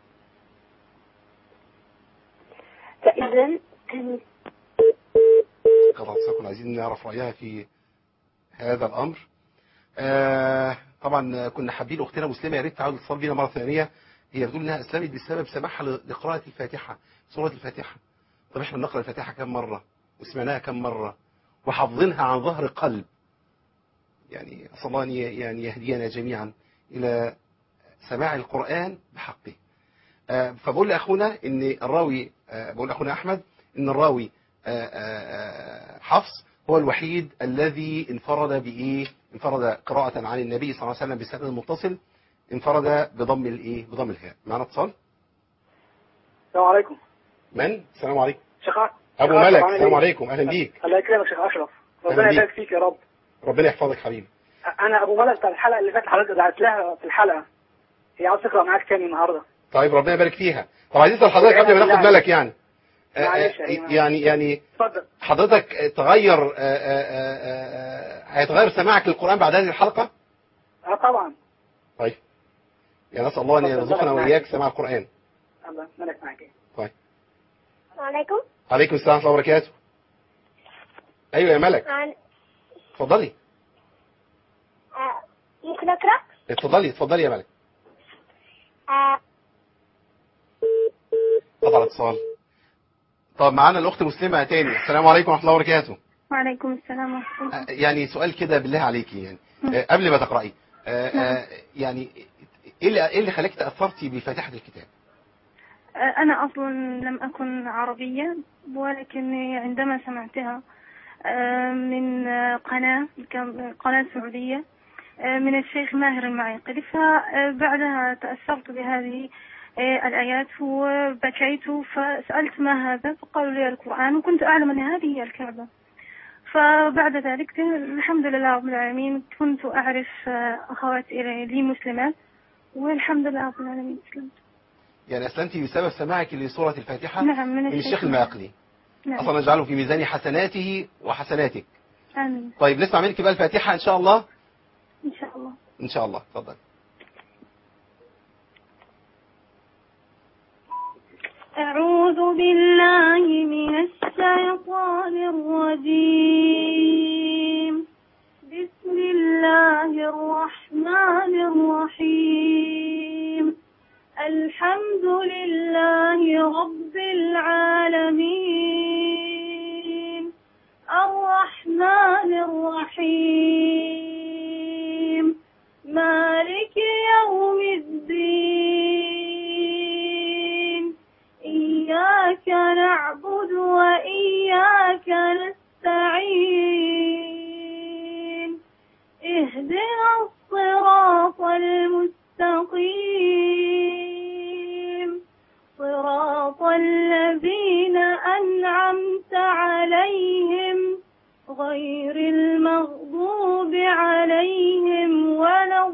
فإذا كان قطعت ساكن عايزين نعرف رايها في هذا الامر آه طبعا كنا حابين اختنا مسلمه يا ريت تعود تتصل بينا مره ثانيه هي بتقول انها اسلمت بسبب سماحها لقراءه الفاتحه سوره الفاتحه طب احنا بنقرا الفاتحه كم مره وسمعناها كم مره وحافظينها عن ظهر قلب يعني اسال الله ان ي- يعني يهدينا جميعا الى سماع القران بحقه آه، فبقول لاخونا ان الراوي آه، بقول لاخونا احمد ان الراوي آه، آه، آه، حفص هو الوحيد الذي انفرد بايه انفرد قراءة عن النبي صلى الله عليه وسلم بسند متصل انفرد بضم الايه بضم الهاء معنا اتصال السلام عليكم من السلام عليكم شيخ ابو شيخ ملك أشرف، عامل السلام إيه؟ عليكم اهلا بيك الله يكرمك شيخ اشرف أهلا ربنا بيك. يبارك فيك يا رب ربنا يحفظك حبيبي انا ابو ملك بتاع الحلقه اللي فاتت حضرتك دعت لها في الحلقه هي عاوز تقرا معاك تاني النهارده طيب ربنا يبارك فيها طب عايز اسال حضرتك قبل ما ناخد ملك يعني آه، آه، معلش يا إيمان. يعني يعني اتفضل حضرتك آه، تغير آه، آه، آه، آه، هيتغير سماعك للقرآن بعد هذه الحلقة اه طبعا طيب يعني نسأل الله أن اتفضل، يرزقنا ملك معاك. وإياك سماع القرآن الله ملك معاك إيه؟ طيب عليكم عليكم السلام ورحمة الله وبركاته أيوة يا ملك عن اتفضلي آه، ممكن أقرأ؟ اتفضلي اتفضلي يا ملك آه، قطع الاتصال طب معانا الأخت مسلمة تاني السلام عليكم ورحمة الله وبركاته وعليكم السلام ورحمة الله آه، يعني سؤال كده بالله عليكي يعني آه، قبل ما تقرأي آه، آه، يعني ايه اللي ايه اللي خلاك تأثرتي بفاتحة الكتاب أنا أصلا لم أكن عربية ولكن عندما سمعتها آه، من آه، قناة كان- قناة سعودية آه، من الشيخ ماهر المعيقلي فبعدها تأثرت بهذه آه، الآيات وبكيت فسألت ما هذا فقالوا لي القرآن وكنت أعلم أن هذه هي الكعبة فبعد ذلك الحمد لله رب العالمين كنت أعرف آه، أخوات لي مسلمات والحمد لله رب العالمين أسلمت يعني أسلمتي بسبب سماعك لسورة الفاتحة نعم من من الشيخ المعقلي نعم أصلا نجعله في ميزان حسناته وحسناتك آمين طيب نسمع منك بقى الفاتحة إن شاء الله إن شاء الله إن شاء الله اتفضل أعوذ بالله من الشيطان الرجيم بسم الله الرحمن الرحيم الحمد لله رب العالمين الرحمن الرحيم مالك يوم الدين إياك نعبد وإياك نستعين اهدنا الصراط المستقيم صراط الذين أنعمت عليهم غير المغضوب عليهم ولا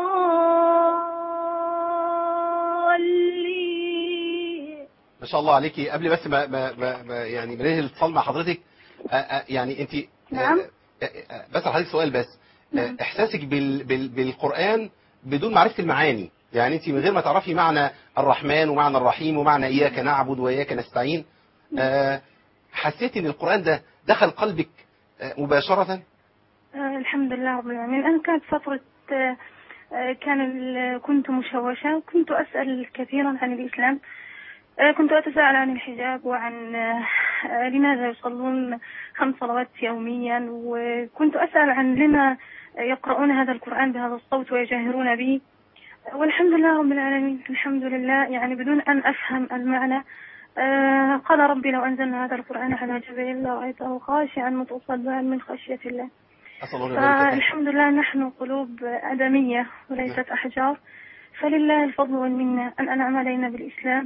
الضالين ما شاء الله عليكي قبل بس ما, ما, ما, ما يعني ما ننهي الاتصال مع حضرتك آه، آه، يعني انت نعم. بس حضرتك سؤال بس آه، احساسك بال بال بالقرآن بدون معرفة المعاني يعني انت من غير ما تعرفي معنى الرحمن ومعنى الرحيم ومعنى اياك نعبد واياك نستعين آه، حسيتي ان القرآن ده دخل قلبك آه، مباشرة آه، الحمد لله رب العالمين أنا كانت فترة آه، آه، كان ال- كنت مشوشة كنت أسأل كثيرا عن الإسلام آه، كنت أتساءل عن الحجاب وعن آه، آه، لماذا يصلون خمس صلوات يوميا وكنت أسأل عن لما يقرؤون هذا القرآن بهذا الصوت ويجاهرون به والحمد لله رب العالمين الحمد لله يعني بدون أن أفهم المعنى آه، قال ربي لو أنزلنا هذا القرآن على جبل لرأيته خاشعا متصدعا من خشية الله أسأل الله أن يبارك فيك. فالحمد لله نحن قلوب آدمية وليست أحجار فلله الفضل والمنة أن أنعم علينا بالإسلام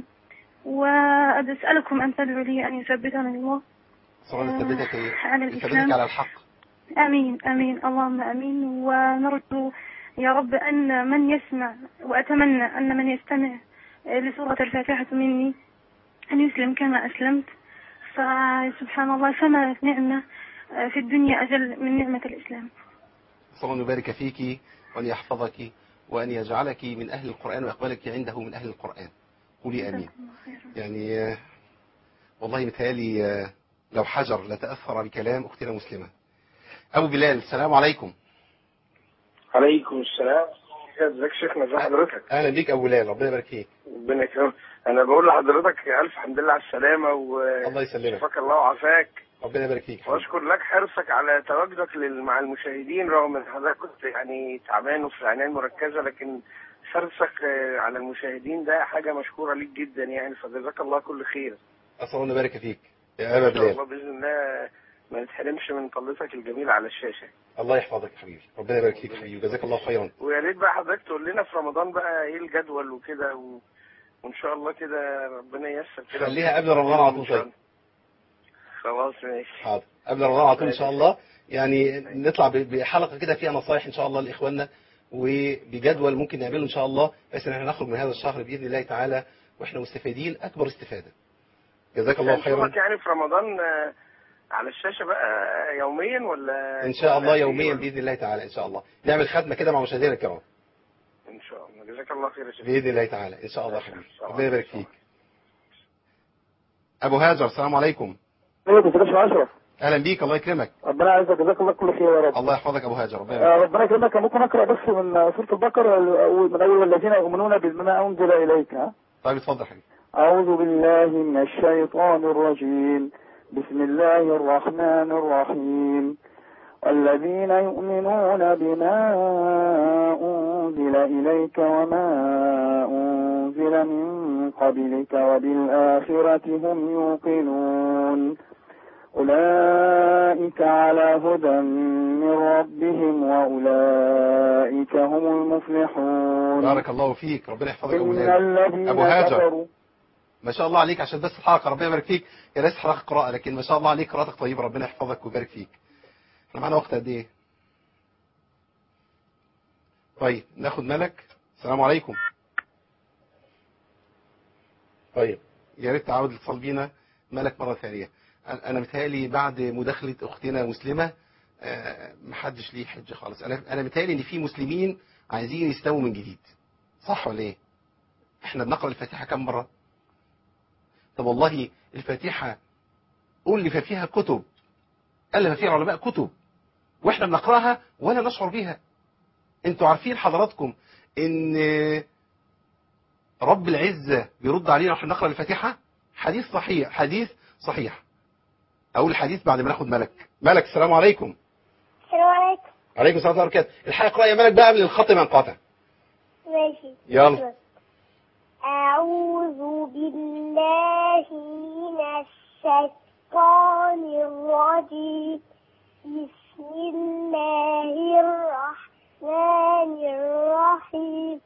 وأسألكم أن تدعوا لي أن يثبتني الله أسأل الله أن يثبتك على يثبتك الإسلام على الحق آمين آمين اللهم آمين ونرجو يا رب أن من يسمع وأتمنى أن من يستمع لسورة الفاتحة مني أن يسلم كما أسلمت فسبحان الله فما نعمة في الدنيا أجل من نعمة الإسلام أسأل الله أن يبارك فيك وأن يحفظك وأن يجعلك من أهل القرآن ويقبلك عنده من أهل القرآن قولي آمين يعني آه، والله متهيألي آه، لو حجر لتأثر بكلام أختنا مسلمة أبو بلال السلام عليكم عليكم السلام ازيك يا شيخنا ازي حضرتك أهلا بيك أبو بلال ربنا يبارك فيك ربنا يكرمك انا بقول لحضرتك الف حمد لله على السلامه الله يسلمك وشفاك الله وعافاك ربنا يبارك فيك واشكر لك حرصك على تواجدك لل- مع المشاهدين رغم ان حضرتك كنت يعني تعبان وفي عنايه مركزه لكن حرصك آه، على المشاهدين ده حاجه مشكوره ليك جدا يعني فجزاك الله كل خير أسأل الله أن يبارك فيك يا أبا ان شاء الله بلال باذن الله ما نتحرمش من طلتك الجميله على الشاشه الله يحفظك يا حبيبي ربنا يبارك فيك يا حبيبي وجزاك الله خيرا ويا ريت بقى حضرتك تقول لنا في رمضان بقى ايه الجدول وكده و... وان شاء الله كده ربنا ييسر كده خليها قبل رمضان على طول طيب خلاص ماشي حاضر قبل رمضان على طول إن شاء الله يعني نطلع ب- بحلقة كده فيها نصايح إن شاء الله لإخواننا وبجدول ممكن نعمله إن شاء الله بحيث إن احنا نخرج من هذا الشهر بإذن الله تعالى وإحنا مستفيدين أكبر استفادة جزاك الله خيرا هنشوفك يعني في رمضان آه، على الشاشة بقى يوميا ولا إن شاء الله ولا يوميا ولا- بإذن الله تعالى إن شاء الله نعمل خدمة كده مع مشاهدينا الكرام ان شاء الله جزاك الله خير يا شيخ بإذن الله تعالى إن شاء الله يا حبيبي ربنا يبارك فيك ابو هاجر السلام عليكم عليكم السلام يا اشرف اهلا بيك الله يكرمك ربنا يعزك جزاك الله كل خير يا رب الله يحفظك ابو هاجر ربنا آه، يبارك. ربنا يكرمك ممكن اقرا بس من سوره البقره من اول الذين يؤمنون بما انزل اليك ها طيب اتفضل حبيبي أعوذ بالله من الشيطان الرجيم بسم الله الرحمن الرحيم والذين يؤمنون بما أنزل إليك وما أنزل من قبلك وبالآخرة هم يوقنون أولئك على هدى من ربهم وأولئك هم المفلحون بارك الله فيك ربنا يحفظك ابو إن هاجر الذين ابو هاجر كفروا ما شاء الله عليك عشان بس الحلقه ربنا يبارك فيك يا ليس حلقه قراءه لكن ما شاء الله عليك قراءتك طيبه ربنا يحفظك ويبارك فيك احنا معانا وقت قد ايه طيب ناخد ملك السلام عليكم طيب يا ريت تعود الاتصال بينا ملك مره ثانيه انا أنا متهيألي بعد مداخله اختنا مسلمه آه، محدش ليه حجه خالص انا انا متهيألي ان في مسلمين عايزين يستووا من جديد صح ولا ايه احنا بنقرا الفاتحه كم مره طب والله الفاتحة ألف فيها كتب ألف فيها علماء كتب وإحنا بنقرأها ولا نشعر بها أنتوا عارفين حضراتكم إن رب العزة بيرد علينا وإحنا بنقرأ الفاتحة حديث صحيح حديث صحيح أقول الحديث بعد ما ناخد ملك ملك السلام عليكم السلام عليكم عليكم السلام ورحمة الله وبركاته الحق اقرأ يا ملك بقى قبل الخط ما ينقطع ماشي يلا أعوذ بالله من الشيطان الرجيم بسم الله الرحمن الرحيم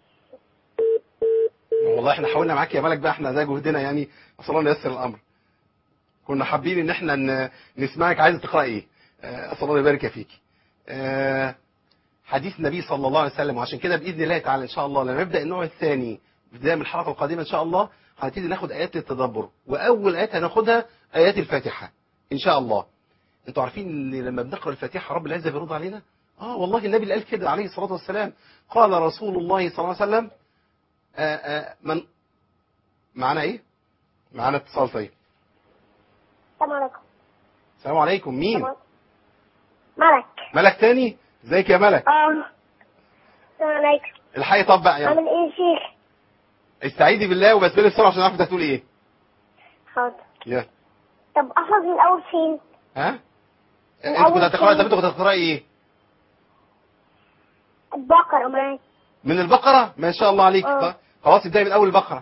والله احنا حاولنا معاك يا ملك بقى احنا ده جهدنا يعني اصل الله ييسر الامر كنا حابين ان احنا ن- نسمعك عايز تقرا ايه آه، اسال الله يبارك فيك آه، حديث النبي صلى الله عليه وسلم وعشان كده باذن الله تعالى ان شاء الله لما نبدا النوع الثاني بدايه من الحلقه القادمه ان شاء الله هنبتدي ناخد ايات للتدبر واول ايات هناخدها ايات الفاتحه ان شاء الله انتوا عارفين ان لما بنقرا الفاتحه رب العزه بيرد علينا اه والله النبي اللي قال كده عليه الصلاه والسلام قال رسول الله صلى الله عليه وسلم آه، آه، من معانا ايه معانا اتصال طيب السلام عليكم السلام عليكم مين ملك ملك تاني ازيك يا ملك اه السلام عليكم الحقي طب بقى يلا عامل ايه يا شيخ استعيدي بالله وبسملي بسرعه عشان اعرف انت هتقول ايه حاضر يلا طب احفظ من الاول فين ها انت الأول كنت هتقراي فين؟ طب انت كنت هتقراي ايه البقرة معاك من البقره ما شاء الله عليك آه. طب خلاص ابداي من اول البقره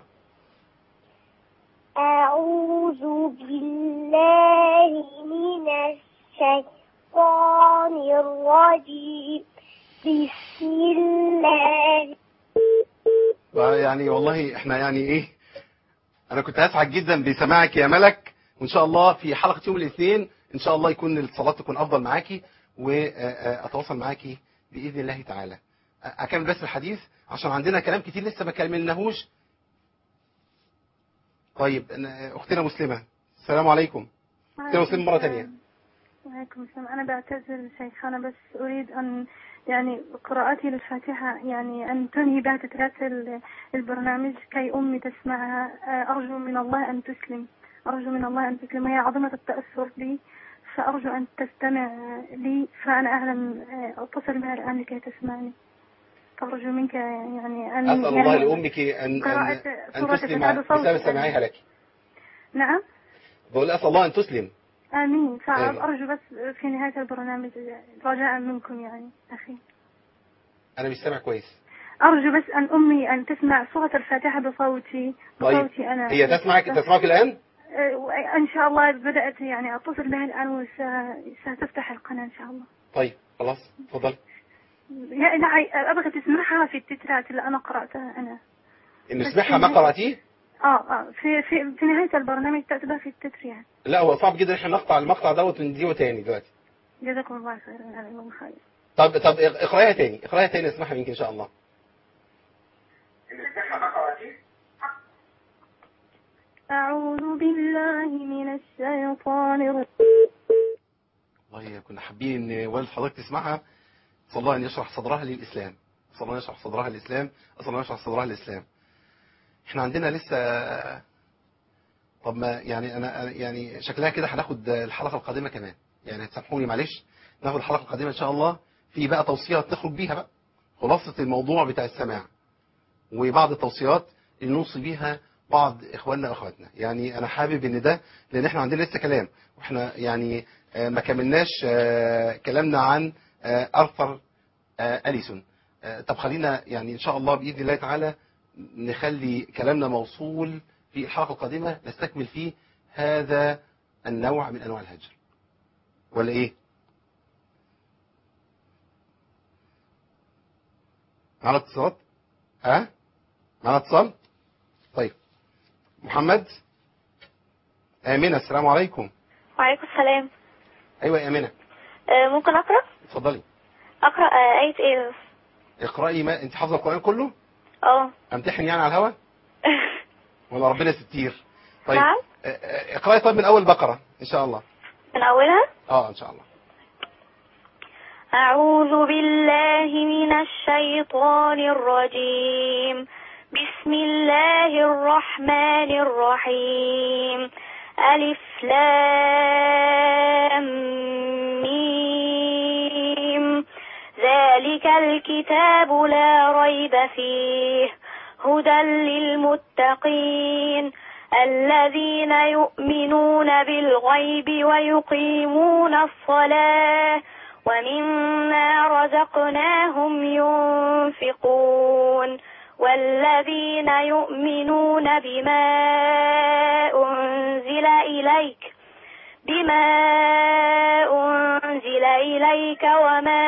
أعوذ بالله من الشيطان الرجيم بسم الله يعني والله احنا يعني ايه انا كنت اسعد جدا بسماعك يا ملك وان شاء الله في حلقه يوم الاثنين ان شاء الله يكون الصلاه تكون افضل معاكي واتواصل معاكي باذن الله تعالى اكمل بس الحديث عشان عندنا كلام كتير لسه ما كملناهوش طيب أنا- اختنا مسلمه السلام عليكم اختنا مسلمه مره ثانيه وعليكم السلام أنا بعتذر شيخ أنا بس أريد أن يعني قراءتي للفاتحة يعني أن تنهي بها تترات ال- البرنامج كي أمي تسمعها آه، أرجو من الله أن تسلم أرجو من الله أن تسلم هي عظمة التأثر بي فأرجو أن تستمع لي فأنا أعلم آه، أتصل بها الآن لكي تسمعني فأرجو منك يعني أن اسال الله يعني لامك ان ان, قراءة أن سورة تسلم الفتاة بصوت بسبب سماعها لك نعم بقول اسال الله ان تسلم آمين آمين. فأرجو بس في نهاية البرنامج رجاء منكم يعني أخي انا مش سامع كويس أرجو بس أن أمي أن تسمع سورة الفاتحة بصوتي طيب بصوتي أنا هي تسمعك تسمعك الان آه، إن شاء الله بدأت يعني أتصل بها الآن وستفتح القناة إن شاء الله طيب خلاص اتفضل لا لا أبغى تسمعها في التترات اللي أنا قرأتها أنا ان بس نسمعها ما في- قراتيه آه آه في في في نهاية البرنامج تأتبها في التتر يعني لا هو صعب جدا احنا نقطع المقطع دوت ونديه تاني دلوقتي جزاكم الله خيرا على الله خير طب طب اقراها تاني اقراها تاني اسمعها منك ان شاء الله أعوذ بالله من الشيطان الرجيم والله كنا حابين ان والد حضرتك تسمعها صلى الله ان يشرح صدرها للاسلام صلى الله ان يشرح صدرها للاسلام صلى الله ان يشرح صدرها للاسلام احنا عندنا لسه طب ما يعني انا أنا- يعني شكلها كده هناخد الحلقه القادمه كمان يعني هتسامحوني معلش ناخد الحلقه القادمه ان شاء الله في بقى توصيات نخرج بيها بقى خلاصه الموضوع بتاع السماع وبعض التوصيات اللي نوصي بيها بعض اخواننا واخواتنا يعني انا حابب ان ده لان احنا عندنا لسه كلام واحنا يعني آه، ما كملناش آه، كلامنا عن آه، ارثر آه، اليسون آه، طب خلينا يعني ان شاء الله باذن الله تعالى نخلي كلامنا موصول في الحلقه القادمه نستكمل فيه هذا النوع من انواع الهجر ولا ايه معنا اتصالات ها معنا اتصال طيب محمد آمنة السلام عليكم وعليكم السلام أيوة يا آمنة آه، ممكن أقرأ؟ اتفضلي أقرأ آه، آية إيه؟ اقرأي ما أنت حافظة القرآن كله اه أمتحن يعني على الهوا ولا ربنا ستير طيب نعم آه، آه، اقرأي طيب من أول بقرة إن شاء الله من أولها اه إن شاء الله أعوذ بالله من الشيطان الرجيم بسم الله الرحمن الرحيم ألف لام ميم ذلك الكتاب لا ريب فيه هدى للمتقين الذين يؤمنون بالغيب ويقيمون الصلاة ومما رزقناهم ينفقون والذين يؤمنون بما أنزل إليك بما أنزل إليك وما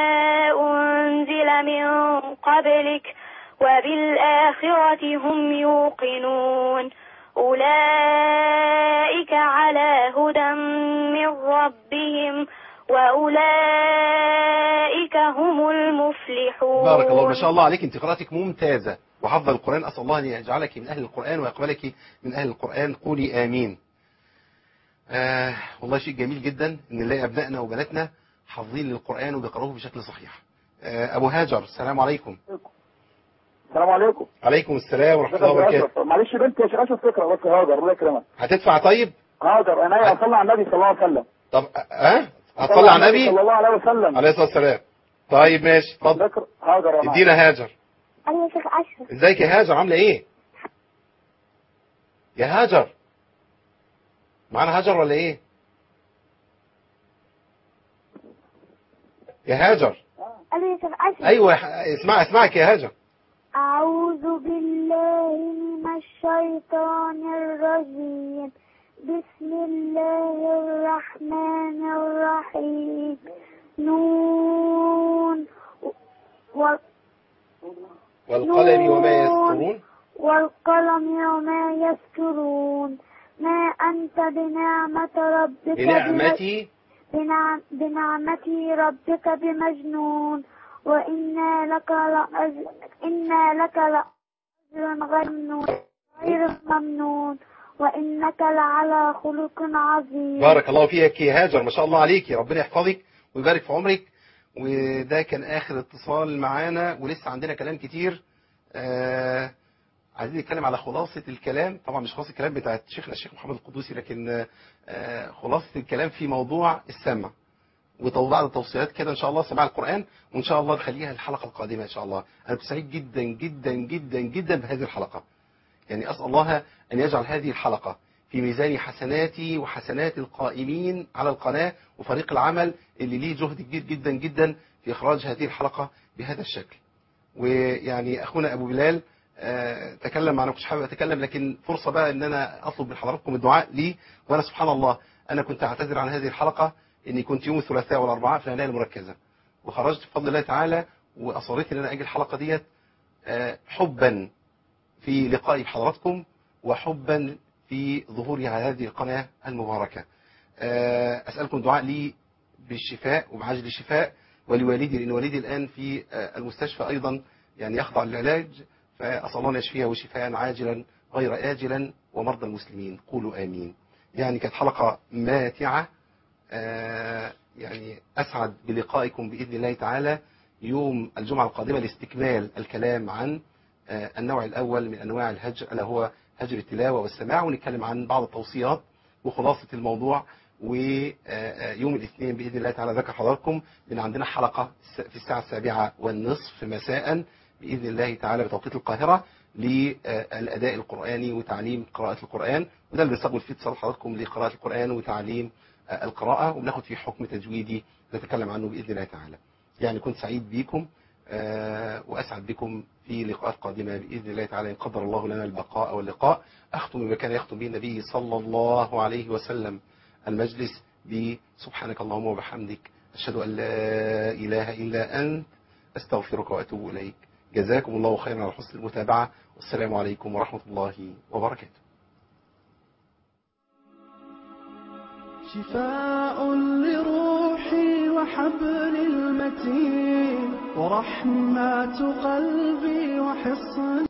أنزل من قبلك وبالآخرة هم يوقنون أولئك على هدى من ربهم وأولئك هم المفلحون بارك الله ما شاء الله عليك انت قراءتك ممتازة وحفظ القرآن أسأل الله أن يجعلك من أهل القرآن ويقبلك من أهل القرآن قولي آمين آه والله شيء جميل جدا ان نلاقي أبنائنا وبناتنا حافظين للقرآن وبيقرأوه بشكل صحيح آه أبو هاجر السلام عليكم السلام عليكم عليكم السلام ورحمة الله ازيك يا وبركاته أشرف؟ معلش يا بنتي يا شيخ اشرف فكره بس هاجر الله يكرمك هتدفع طيب هاجر انا صلى على النبي صلى الله عليه وسلم طب اه هتصلي على النبي صلى الله عليه وسلم عليه الصلاة والسلام طيب ماشي اتفضل هاجر يا معلم. ادينا هاجر أيوة يا شيخ أشرف ازيك يا هاجر عاملة ايه يا هاجر معانا هاجر ولا ايه يا هاجر أيوة يا شيخ أشرف ايوه ح- اسمع اسمعك يا هاجر أعوذ بالله من الشيطان الرجيم بسم الله الرحمن الرحيم نون و... والقلم وما يسطرون والقلم وما يسطرون ما أنت بنعمة ربك بنعمتي بنعم بنعمة ربك بمجنون وإنا لك لأجر إنا لك لأجر غير ممنون غير ممنون وإنك لعلى خلق عظيم بارك الله فيك يا هاجر ما شاء الله عليك ربنا يحفظك ويبارك في عمرك وده كان آخر اتصال معانا ولسه عندنا كلام كتير آه عايزين نتكلم على خلاصة الكلام طبعا مش خلاصة الكلام بتاعت شيخنا الشيخ محمد القدوسي لكن آه خلاصة الكلام في موضوع السمع وبعض التوصيات كده ان شاء الله سماع القرآن وان شاء الله نخليها الحلقة القادمة ان شاء الله انا كنت سعيد جدا جدا جدا جدا بهذه الحلقة يعني أسأل الله أن يجعل هذه الحلقة في ميزان حسناتي وحسنات القائمين على القناة وفريق العمل اللي ليه جهد كبير جدا جدا في إخراج هذه الحلقة بهذا الشكل ويعني أخونا أبو بلال آه، تكلم معنا كنتش حابب أتكلم لكن فرصة بقى أن أنا أطلب من حضراتكم الدعاء لي وأنا سبحان الله أنا كنت أعتذر عن هذه الحلقة إني كنت يوم الثلاثاء والأربعاء في العناية المركزة وخرجت بفضل الله تعالى وأصريت أن أنا أجي الحلقة ديت آه، حبا في لقائي بحضراتكم وحبا في ظهوري على هذه القناة المباركة آه، أسألكم دعاء لي بالشفاء وبعجل الشفاء ولوالدي لأن والدي الآن في آه، المستشفى أيضا يعني يخضع للعلاج فأسأل الله أن يشفيه وشفاء عاجلا غير آجلا ومرضى المسلمين قولوا آمين يعني كانت حلقة ماتعة آه، يعني أسعد بلقائكم بإذن الله تعالى يوم الجمعة القادمة لاستكمال الكلام عن آه، النوع الأول من أنواع الهجر ألا هو هجر التلاوة والسماع ونتكلم عن بعض التوصيات وخلاصة الموضوع ويوم الاثنين بإذن الله تعالى ذكر حضراتكم من عندنا حلقة في الساعة السابعة والنصف مساء بإذن الله تعالى بتوقيت القاهرة للأداء القرآني وتعليم قراءة القرآن وده اللي بنستقبل فيه اتصال حضراتكم لقراءة القرآن وتعليم القراءة وبناخد فيه حكم تجويدي نتكلم عنه بإذن الله تعالى يعني كنت سعيد بيكم آه، وأسعد بكم في لقاءات قادمة بإذن الله تعالى إن قدر الله لنا البقاء واللقاء أختم بما كان يختم به النبي صلى الله عليه وسلم المجلس بسبحانك اللهم وبحمدك أشهد أن لا إله إلا أنت أستغفرك وأتوب إليك جزاكم الله خيرا على حسن المتابعة والسلام عليكم ورحمة الله وبركاته شفاء لروحي وحبل المتين ورحمة قلبي وحصن